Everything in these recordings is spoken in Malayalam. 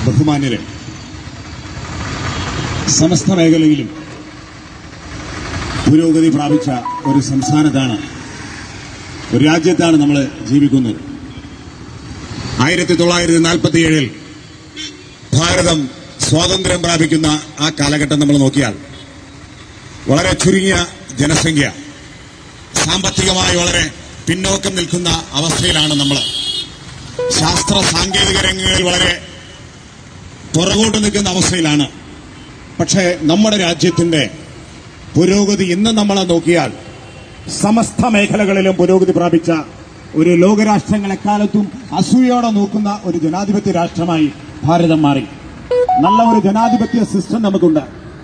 ബഹുമാന്യരെ സമസ്ത മേഖലയിലും പുരോഗതി പ്രാപിച്ച ഒരു സംസ്ഥാനത്താണ് ഒരു രാജ്യത്താണ് നമ്മൾ ജീവിക്കുന്നത് ആയിരത്തി തൊള്ളായിരത്തി നാൽപ്പത്തിയേഴിൽ ഭാരതം സ്വാതന്ത്ര്യം പ്രാപിക്കുന്ന ആ കാലഘട്ടം നമ്മൾ നോക്കിയാൽ വളരെ ചുരുങ്ങിയ ജനസംഖ്യ സാമ്പത്തികമായി വളരെ പിന്നോക്കം നിൽക്കുന്ന അവസ്ഥയിലാണ് നമ്മൾ ശാസ്ത്ര സാങ്കേതിക രംഗങ്ങളിൽ വളരെ പുറകോട്ട് നിൽക്കുന്ന അവസ്ഥയിലാണ് പക്ഷേ നമ്മുടെ രാജ്യത്തിന്റെ പുരോഗതി ഇന്ന് നമ്മൾ നോക്കിയാൽ സമസ്ത മേഖലകളിലും പുരോഗതി പ്രാപിച്ച ഒരു ലോകരാഷ്ട്രങ്ങൾ എക്കാലത്തും അസൂയോടെ നോക്കുന്ന ഒരു ജനാധിപത്യ രാഷ്ട്രമായി ഭാരതം മാറി നല്ല ഒരു ജനാധിപത്യ സിസ്റ്റം നമുക്കുണ്ട്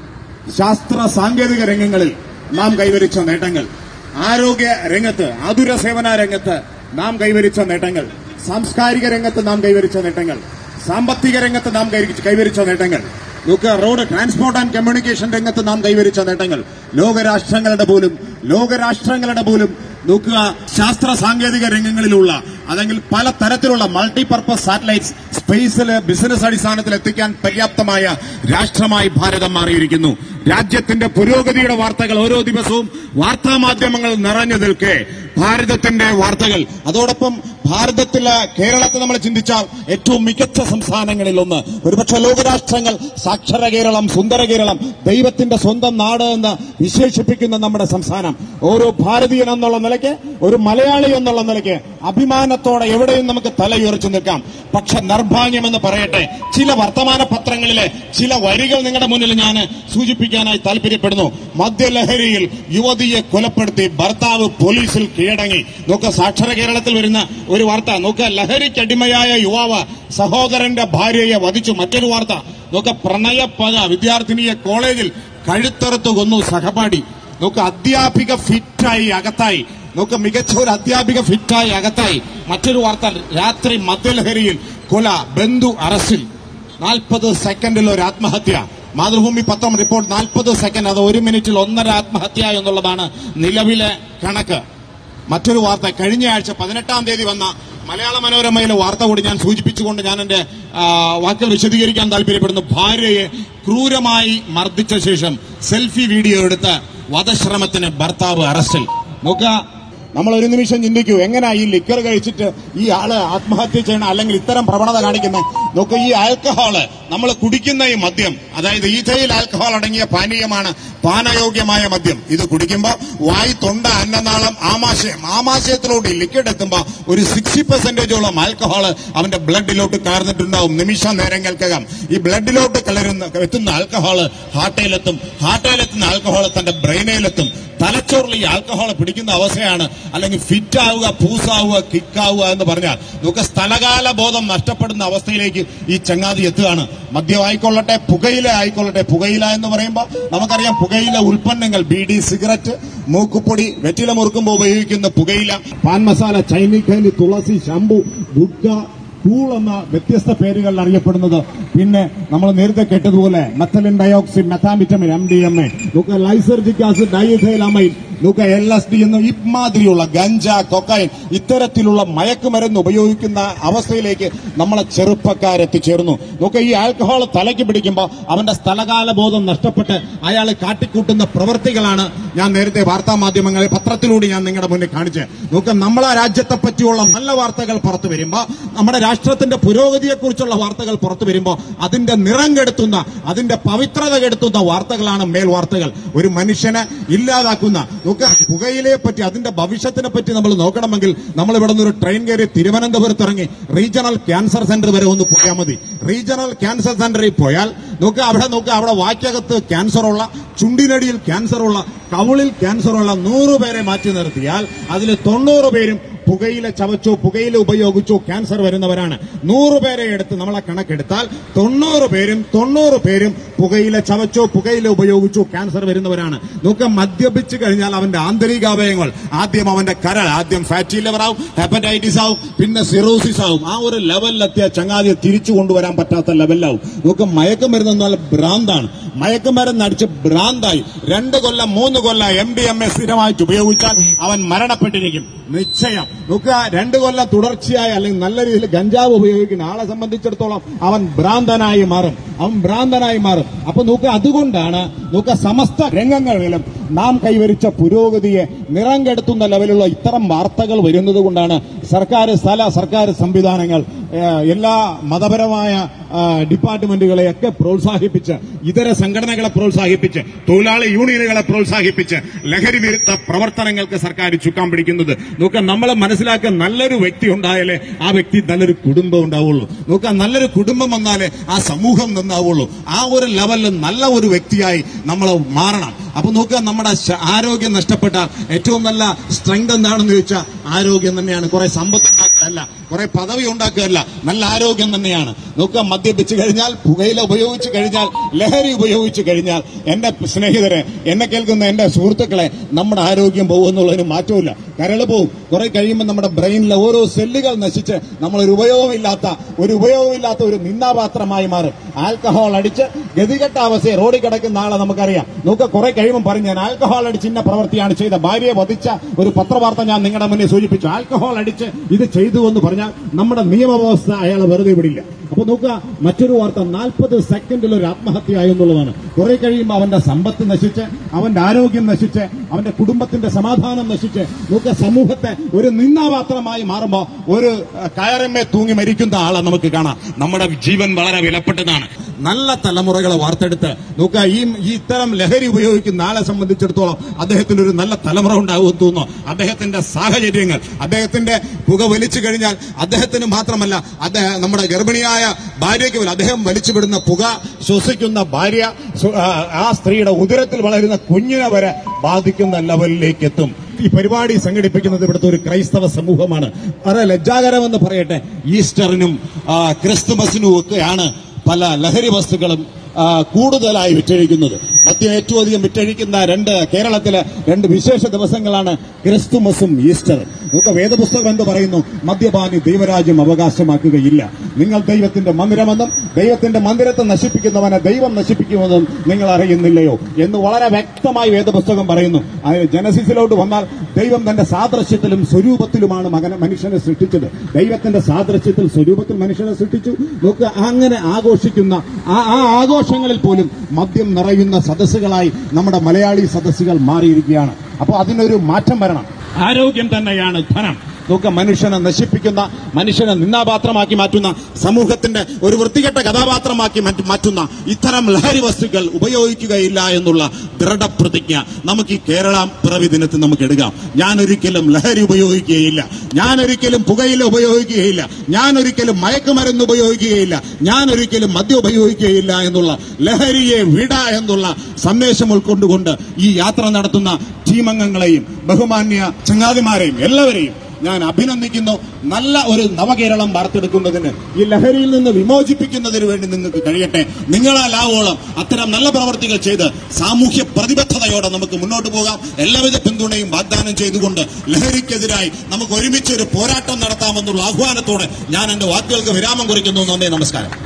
ശാസ്ത്ര സാങ്കേതിക രംഗങ്ങളിൽ നാം കൈവരിച്ച നേട്ടങ്ങൾ ആരോഗ്യ രംഗത്ത് ആതുര സേവന രംഗത്ത് നാം കൈവരിച്ച നേട്ടങ്ങൾ സാംസ്കാരിക രംഗത്ത് നാം കൈവരിച്ച നേട്ടങ്ങൾ സാമ്പത്തിക രംഗത്ത് നാം കൈ- കൈവരിച്ച നേട്ടങ്ങൾ നോക്കുക റോഡ് ട്രാൻസ്പോർട്ട് ആൻഡ് കമ്മ്യൂണിക്കേഷൻ രംഗത്ത് നാം കൈവരിച്ച നേട്ടങ്ങൾ ലോകരാഷ്ട്രങ്ങളുടെ പോലും ലോകരാഷ്ട്രങ്ങളുടെ പോലും നോക്കുക ശാസ്ത്ര സാങ്കേതിക രംഗങ്ങളിലുള്ള അല്ലെങ്കിൽ പല തരത്തിലുള്ള മൾട്ടിപർപ്പസ് സാറ്റലൈറ്റ്സ് സ്പേസിൽ ബിസിനസ് അടിസ്ഥാനത്തിൽ എത്തിക്കാൻ പര്യാപ്തമായ രാഷ്ട്രമായി ഭാരതം മാറിയിരിക്കുന്നു രാജ്യത്തിന്റെ പുരോഗതിയുടെ വാർത്തകൾ ഓരോ ദിവസവും വാർത്താ മാധ്യമങ്ങൾ നിറഞ്ഞു നിൽക്കെ ഭാരതത്തിന്റെ വാർത്തകൾ അതോടൊപ്പം ഭാരതത്തിലെ കേരളത്തെ നമ്മൾ ചിന്തിച്ചാൽ ഏറ്റവും മികച്ച സംസ്ഥാനങ്ങളിൽ ഒന്ന് ഒരുപക്ഷെ ലോകരാഷ്ട്രങ്ങൾ സാക്ഷര കേരളം സുന്ദര കേരളം ദൈവത്തിന്റെ സ്വന്തം നാട് എന്ന് വിശേഷിപ്പിക്കുന്ന നമ്മുടെ സംസ്ഥാനം ഓരോ ഭാരതീയൻ എന്നുള്ള നിലയ്ക്ക് ഒരു മലയാളി എന്നുള്ള നിലയ്ക്ക് അഭിമാനത്തോടെ എവിടെയും നമുക്ക് തലയുയർച്ചു നിൽക്കാം പക്ഷെ നിർഭാഗ്യമെന്ന് പറയട്ടെ ചില വർത്തമാന പത്രങ്ങളിലെ ചില വരികൾ നിങ്ങളുടെ മുന്നിൽ ഞാൻ സൂചിപ്പിക്കാനായി താല്പര്യപ്പെടുന്നു മദ്യലഹരിയിൽ യുവതിയെ കൊലപ്പെടുത്തി ഭർത്താവ് പോലീസിൽ കീഴടങ്ങി നോക്ക സാക്ഷര കേരളത്തിൽ വരുന്ന ഒരു വാർത്ത നോക്ക ലഹരിക്കടിമയായ യുവാവ് സഹോദരന്റെ ഭാര്യയെ വധിച്ചു മറ്റൊരു വാർത്ത നോക്ക പ്രണയപ്പക വിദ്യാർത്ഥിനിയെ കോളേജിൽ കഴുത്തറുത്ത് കൊന്നു സഹപാഠി നോക്ക അധ്യാപിക ഫിറ്റായി അകത്തായി നോക്ക മികച്ച ഒരു അധ്യാപിക ഫിറ്റായി അകത്തായി മറ്റൊരു വാർത്ത രാത്രി മദ്യലഹരിയിൽ കൊല ബന്ധു അറസ്റ്റിൽ നാൽപ്പത് സെക്കൻഡിൽ ഒരു ആത്മഹത്യ മാതൃഭൂമി പത്രം റിപ്പോർട്ട് നാൽപ്പത് സെക്കൻഡ് അത് ഒരു മിനിറ്റിൽ ഒന്നര ആത്മഹത്യ എന്നുള്ളതാണ് നിലവിലെ കണക്ക് മറ്റൊരു വാർത്ത കഴിഞ്ഞ ആഴ്ച പതിനെട്ടാം തീയതി വന്ന മലയാള മനോരമയിലെ വാർത്ത കൂടി ഞാൻ സൂചിപ്പിച്ചുകൊണ്ട് ഞാൻ എന്റെ ആ, വാക്കുകൾ വിശദീകരിക്കാൻ താല്പര്യപ്പെടുന്നു ഭാര്യയെ ക്രൂരമായി മർദ്ദിച്ച ശേഷം സെൽഫി വീഡിയോ എടുത്ത് വധശ്രമത്തിന് ഭർത്താവ് അറസ്റ്റിൽ നോക്കുക നമ്മൾ ഒരു നിമിഷം ചിന്തിക്കൂ എങ്ങനെയാ ഈ ലിക്കർ കഴിച്ചിട്ട് ഈ ആള് ആത്മഹത്യ ചെയ്യണം അല്ലെങ്കിൽ ഇത്തരം പ്രവണത കാണിക്കുന്നത് നോക്കൂ ഈ ആൽക്കഹോള് നമ്മൾ കുടിക്കുന്ന ഈ മദ്യം അതായത് ഈഥയിൽ ആൽക്കഹോൾ അടങ്ങിയ പാനീയമാണ് പാനയോഗ്യമായ മദ്യം ഇത് കുടിക്കുമ്പോൾ വായി തൊണ്ട അന്നനാളം ആമാശയം ആമാശയത്തിലോട്ട് ഈ ലിക്വിഡ് എത്തുമ്പോൾ ഒരു സിക്സ്റ്റി പെർസെന്റേജോളം ആൽക്കഹോള് അവന്റെ ബ്ലഡിലോട്ട് കയർന്നിട്ടുണ്ടാവും നിമിഷ നേരങ്ങൾക്കകം ഈ ബ്ലഡിലോട്ട് കലരുന്ന എത്തുന്ന ആൽക്കഹോള് ഹാർട്ടയിലെത്തും ഹാർട്ടയിലെത്തുന്ന ആൽക്കഹോള് തന്റെ ബ്രെയിനയിലെത്തും തലച്ചോറിൽ ഈ ആൽക്കഹോൾ പിടിക്കുന്ന അവസ്ഥയാണ് അല്ലെങ്കിൽ ഫിറ്റ് ആവുക പൂസാവുക കിക്കാവുക എന്ന് പറഞ്ഞാൽ നമുക്ക് സ്ഥലകാല ബോധം നഷ്ടപ്പെടുന്ന അവസ്ഥയിലേക്ക് ഈ ചങ്ങാതി എത്തുകയാണ് മദ്യമായിക്കൊള്ളട്ടെ പുകയില ആയിക്കൊള്ളട്ടെ പുകയില എന്ന് പറയുമ്പോൾ നമുക്കറിയാം പുകയില ഉൽപ്പന്നങ്ങൾ ബീഡി സിഗരറ്റ് മൂക്കുപ്പൊടി വെറ്റില മുറുക്കുമ്പോൾ ഉപയോഗിക്കുന്ന പുകയില പാൻ മസാല ചൈനീക്കലി തുളസി ശംഭു ഗുഡ്ക കൂൾ എന്ന വ്യത്യസ്ത പേരുകളിൽ അറിയപ്പെടുന്നത് പിന്നെ നമ്മൾ നേരത്തെ കേട്ടതുപോലെ methylene dioxy methamphetamine M D M A നമുക്ക് ലൈസർജിക് ആസിഡ് ഡൈഥൈലമൈൻ നമുക്ക് എൽ എസ് ഡി എന്ന ഇമാതിരിയുള്ള ഗഞ്ച കൊക്കൈൻ ഇത്തരത്തിലുള്ള മയക്കുമരുന്ന് ഉപയോഗിക്കുന്ന അവസ്ഥയിലേക്ക് നമ്മളെ ചെറുപ്പക്കാരെത്തിച്ചേർന്നു നോക്ക ഈ ആൽക്കഹോൾ തലയ്ക്ക് പിടിക്കുമ്പോൾ അവന്റെ സ്ഥലകാല ബോധം നഷ്ടപ്പെട്ട് അയാൾ കാട്ടിക്കൂട്ടുന്ന പ്രവൃത്തികളാണ് ഞാൻ നേരത്തെ വാർത്താ മാധ്യമങ്ങളിൽ പത്രത്തിലൂടെ ഞാൻ നിങ്ങളുടെ മുന്നിൽ കാണിച്ചത് നോക്ക നമ്മളെ രാജ്യത്തെ പറ്റിയുള്ള നല്ല വാർത്തകൾ പുറത്തു വരുമ്പോൾ നമ്മുടെ രാഷ്ട്രത്തിന്റെ പുരോഗതിയെക്കുറിച്ചുള്ള വാർത്തകൾ പുറത്തു വരുമ്പോൾ അതിന്റെ നിറം കെടുത്തുന്ന അതിന്റെ പവിത്രത കെടുത്തുന്ന വാർത്തകളാണ് മേൽ വാർത്തകൾ ഒരു മനുഷ്യനെ ഇല്ലാതാക്കുന്ന നോക്ക പുകയിലയെ പറ്റി അതിന്റെ ഭവിഷ്യത്തിനെ പറ്റി നമ്മൾ നോക്കണമെങ്കിൽ നമ്മൾ ഇവിടെ നിന്ന് ഒരു ട്രെയിൻ കയറി തിരുവനന്തപുരത്ത് ഇറങ്ങി റീജിയണൽ ക്യാൻസർ സെന്റർ വരെ ഒന്ന് പോയാൽ മതി റീജിയണൽ ക്യാൻസർ സെന്ററിൽ പോയാൽ നോക്കുക അവിടെ നോക്കുക അവിടെ വാക്കകത്ത് ക്യാൻസറുള്ള ചുണ്ടിനടിയിൽ ക്യാൻസറുള്ള കവിളിൽ ക്യാൻസറുള്ള നൂറ് പേരെ മാറ്റി നിർത്തിയാൽ അതിൽ തൊണ്ണൂറ് പേരും പുകയില ചവച്ചോ പുകയില ഉപയോഗിച്ചോ ക്യാൻസർ വരുന്നവരാണ് നൂറ് പേരെ എടുത്ത് നമ്മളെ കണക്കെടുത്താൽ തൊണ്ണൂറ് പേരും തൊണ്ണൂറ് പേരും പുകയില ചവച്ചോ പുകയില ഉപയോഗിച്ചോ ക്യാൻസർ വരുന്നവരാണ് നോക്കുക മദ്യപിച്ച് കഴിഞ്ഞാൽ അവന്റെ ആന്തരികാവയവങ്ങൾ ആദ്യം അവന്റെ കരൾ ആദ്യം ഫാറ്റി ലിവർ ആവും ഹെപ്പറ്റൈറ്റിസ് ആവും പിന്നെ സിറോസിസ് ആവും ആ ഒരു ലെവലിലെത്തിയ ചങ്ങാതിയെ തിരിച്ചു കൊണ്ടുവരാൻ പറ്റാത്ത ലെവലിലാവും നോക്കുക മയക്കം വരുന്ന ഭ്രാന്താണ് മയക്കുമരുന്ന് അടിച്ച് ഭ്രാന്തായി രണ്ട് കൊല്ലം മൂന്ന് കൊല്ലം എം ഡി എം എ സ്ഥിരമായിട്ട് ഉപയോഗിച്ചാൽ അവൻ മരണപ്പെട്ടിരിക്കും നിശ്ചയം നോക്കുക രണ്ട് കൊല്ലം തുടർച്ചയായി അല്ലെങ്കിൽ നല്ല രീതിയിൽ ഗഞ്ചാവ് ഉപയോഗിക്കുന്ന ആളെ സംബന്ധിച്ചിടത്തോളം അവൻ ഭ്രാന്തനായി മാറും അവൻ ഭ്രാന്തനായി മാറും അപ്പൊ നോക്കുക അതുകൊണ്ടാണ് നോക്കുക സമസ്ത രംഗങ്ങളിലും നാം കൈവരിച്ച പുരോഗതിയെ നിറം കെടുത്തുന്ന ലെവലുള്ള ഇത്തരം വാർത്തകൾ വരുന്നത് കൊണ്ടാണ് സർക്കാർ സ്ഥല സർക്കാർ സംവിധാനങ്ങൾ ഏഹ്, എല്ലാ മതപരമായ ആ, ഡിപ്പാർട്ട്മെന്റുകളെയൊക്കെ പ്രോത്സാഹിപ്പിച്ച് ഇതര സംഘടനകളെ പ്രോത്സാഹിപ്പിച്ച് തൊഴിലാളി യൂണിയനുകളെ പ്രോത്സാഹിപ്പിച്ച് ലഹരി വിരുദ്ധ പ്രവർത്തനങ്ങൾക്ക് സർക്കാർ ചുക്കാൻ പിടിക്കുന്നത് നോക്കാം നമ്മൾ മനസ്സിലാക്കുക നല്ലൊരു വ്യക്തി ഉണ്ടായാലേ ആ വ്യക്തി നല്ലൊരു കുടുംബം ഉണ്ടാവുള്ളൂ നോക്കാം നല്ലൊരു കുടുംബം വന്നാലേ ആ സമൂഹം നന്നാവുള്ളൂ ആ ഒരു ലെവലിൽ നല്ല ഒരു വ്യക്തിയായി നമ്മൾ മാറണം അപ്പൊ നോക്കുക നമ്മുടെ ശ- ആരോഗ്യം നഷ്ടപ്പെട്ട ഏറ്റവും നല്ല സ്ട്രെങ്ത് എന്താണെന്ന് ചോദിച്ചാൽ ആരോഗ്യം തന്നെയാണ് കുറെ സമ്പത്ത് ഉണ്ടാക്കുകയല്ല കുറെ പദവി ഉണ്ടാക്കുകയല്ല നല്ല ആരോഗ്യം തന്നെയാണ് നോക്കുക മദ്യപിച്ചു കഴിഞ്ഞാൽ പുകയില ഉപയോഗിച്ചു കഴിഞ്ഞാൽ ലഹരി ഉപയോഗിച്ചു കഴിഞ്ഞാൽ എന്റെ സ്നേഹിതരെ എന്നെ കേൾക്കുന്ന എന്റെ സുഹൃത്തുക്കളെ നമ്മുടെ ആരോഗ്യം പോകുമെന്നുള്ളതിന് മാറ്റമില്ല കരള് പോവും കുറെ കഴിയുമ്പോൾ നമ്മുടെ ബ്രെയിനിലെ ഓരോ സെല്ലുകൾ നശിച്ച് നമ്മൾ ഒരു ഉപയോഗമില്ലാത്ത ഒരു ഉപയോഗമില്ലാത്ത ഒരു നിന്നാപാത്രമായി മാറും ആൽക്കഹോൾ അടിച്ച് ഗതികെട്ട അവസ്ഥയെ റോഡിൽ കിടക്കുന്ന ആളെ നമുക്കറിയാം നോക്കുക കുറെ കഴിയുമ്പോൾ പറഞ്ഞു ഞാൻ ആൽക്കഹോൾ അടിച്ച് ഇന്ന പ്രവൃത്തിയാണ് ചെയ്ത ഭാര്യയെ വധിച്ച ഒരു പത്രവാർത്ത ഞാൻ നിങ്ങളുടെ മുന്നിൽ സൂചിപ്പിച്ചു ആൽക്കഹോൾ അടിച്ച് ഇത് ചെയ്തു എന്ന് പറഞ്ഞാൽ നമ്മുടെ നിയമവ്യവസ്ഥ അയാളെ വെറുതെ വിടില്ല അപ്പൊ നോക്കുക മറ്റൊരു വാർത്ത നാൽപ്പത് സെക്കൻഡിൽ ഒരു ആത്മഹത്യയായി എന്നുള്ളതാണ് കുറെ കഴിയുമ്പോൾ അവന്റെ സമ്പത്ത് നശിച്ച് അവന്റെ ആരോഗ്യം നശിച്ച് അവന്റെ കുടുംബത്തിന്റെ സമാധാനം നശിച്ച് നോക്കുക സമൂഹത്തെ ഒരു നിന്നാപാത്രമായി മാറുമ്പോൾ ഒരു അഹ്, കയറമ്മേ തൂങ്ങി മരിക്കുന്ന ആളെ നമുക്ക് കാണാം നമ്മുടെ ജീവൻ വളരെ വിലപ്പെട്ടതാണ് നല്ല തലമുറകളെ വാർത്തെടുത്ത് നോക്കുക ഈ ഈ ഇത്തരം ലഹരി ഉപയോഗിക്കുന്ന ആളെ സംബന്ധിച്ചിടത്തോളം അദ്ദേഹത്തിന് ഒരു നല്ല തലമുറ ഉണ്ടാകുമെന്ന് തോന്നുന്നു അദ്ദേഹത്തിന്റെ സാഹചര്യങ്ങൾ അദ്ദേഹത്തിന്റെ പുക വലിച്ചു കഴിഞ്ഞാൽ അദ്ദേഹത്തിന് മാത്രമല്ല അദ്ദേഹം നമ്മുടെ ഗർഭിണിയായ ഭാര്യയ്ക്ക് പോലും അദ്ദേഹം വലിച്ചുവിടുന്ന പുക ശ്വസിക്കുന്ന ഭാര്യ സു- ആ, ആ സ്ത്രീയുടെ ഉദരത്തിൽ വളരുന്ന കുഞ്ഞിനെ വരെ ബാധിക്കുന്ന ലെവലിലേക്ക് എത്തും ഈ പരിപാടി സംഘടിപ്പിക്കുന്നത് ഇവിടുത്തെ ഒരു ക്രൈസ്തവ സമൂഹമാണ് വളരെ ലജ്ജാകരമെന്ന് പറയട്ടെ ഈസ്റ്ററിനും ആ, ക്രിസ്തുമസിനും ഒക്കെയാണ് പല ലഹരി വസ്തുക്കളും ആ, കൂടുതലായി വിറ്റഴിക്കുന്നത് മദ്യം ഏറ്റവും അധികം വിറ്റഴിക്കുന്ന രണ്ട് കേരളത്തിലെ രണ്ട് വിശേഷ ദിവസങ്ങളാണ് ക്രിസ്തുമസും ഈസ്റ്ററും നമുക്ക് വേദപുസ്തകം എന്ന് പറയുന്നു മദ്യപാനി ദൈവരാജ്യം അവകാശമാക്കുകയില്ല നിങ്ങൾ ദൈവത്തിന്റെ മന്ദിരമെന്നും ദൈവത്തിന്റെ മന്ദിരത്തെ നശിപ്പിക്കുന്നവനെ ദൈവം നശിപ്പിക്കുമെന്നും നിങ്ങൾ അറിയുന്നില്ലയോ എന്ന് വളരെ വ്യക്തമായി വേദപുസ്തകം പറയുന്നു അതിന് ജനസിസിലോട്ട് വന്നാൽ ദൈവം തന്റെ സാദൃശ്യത്തിലും സ്വരൂപത്തിലുമാണ് മകനെ മനുഷ്യനെ സൃഷ്ടിച്ചത് ദൈവത്തിന്റെ സാദൃശ്യത്തിൽ സ്വരൂപത്തിൽ മനുഷ്യനെ സൃഷ്ടിച്ചു നോക്കുക അങ്ങനെ ആഘോഷിക്കുന്ന ആ ആ ആഘോഷങ്ങളിൽ പോലും മദ്യം നിറയുന്ന സദസ്സുകളായി നമ്മുടെ മലയാളി സദസ്സുകൾ മാറിയിരിക്കുകയാണ് അപ്പോൾ അതിനൊരു മാറ്റം വരണം ആരോഗ്യം തന്നെയാണ് ധനം നോക്കുക മനുഷ്യനെ നശിപ്പിക്കുന്ന മനുഷ്യനെ നിന്നാപാത്രമാക്കി മാറ്റുന്ന സമൂഹത്തിന്റെ ഒരു വൃത്തികെട്ട കഥാപാത്രമാക്കി മാറ്റി- മാറ്റുന്ന ഇത്തരം ലഹരി വസ്തുക്കൾ ഉപയോഗിക്കുകയില്ല എന്നുള്ള ദൃഢപ്രതിജ്ഞ നമുക്ക് ഈ കേരള പിറവി ദിനത്തിൽ നമുക്ക് എടുക്കാം ഞാൻ ഒരിക്കലും ലഹരി ഉപയോഗിക്കുകയില്ല ഞാൻ ഒരിക്കലും പുകയില ഉപയോഗിക്കുകയില്ല ഞാൻ ഒരിക്കലും മയക്കുമരുന്ന് ഉപയോഗിക്കുകയില്ല ഞാൻ ഒരിക്കലും മദ്യം ഉപയോഗിക്കുകയില്ല എന്നുള്ള ലഹരിയെ വിട എന്നുള്ള സന്ദേശം ഉൾക്കൊണ്ടുകൊണ്ട് ഈ യാത്ര നടത്തുന്ന ടീം അംഗങ്ങളെയും ബഹുമാന്യ ചങ്ങാതിമാരെയും എല്ലാവരെയും ഞാൻ അഭിനന്ദിക്കുന്നു നല്ല ഒരു നവകേരളം വാർത്തെടുക്കുന്നതിന് ഈ ലഹരിയിൽ നിന്ന് വിമോചിപ്പിക്കുന്നതിന് വേണ്ടി നിങ്ങൾക്ക് കഴിയട്ടെ നിങ്ങളാലാവോളം അത്തരം നല്ല പ്രവർത്തികൾ ചെയ്ത് സാമൂഹ്യ പ്രതിബദ്ധതയോടെ നമുക്ക് മുന്നോട്ട് പോകാം എല്ലാവിധ പിന്തുണയും വാഗ്ദാനം ചെയ്തുകൊണ്ട് ലഹരിക്കെതിരായി നമുക്ക് ഒരുമിച്ച് ഒരു പോരാട്ടം നടത്താമെന്നുള്ള ആഹ്വാനത്തോടെ ഞാൻ എന്റെ വാക്കുകൾക്ക് വിരാമം കുറിക്കുന്നു നന്ദി നമസ്കാരം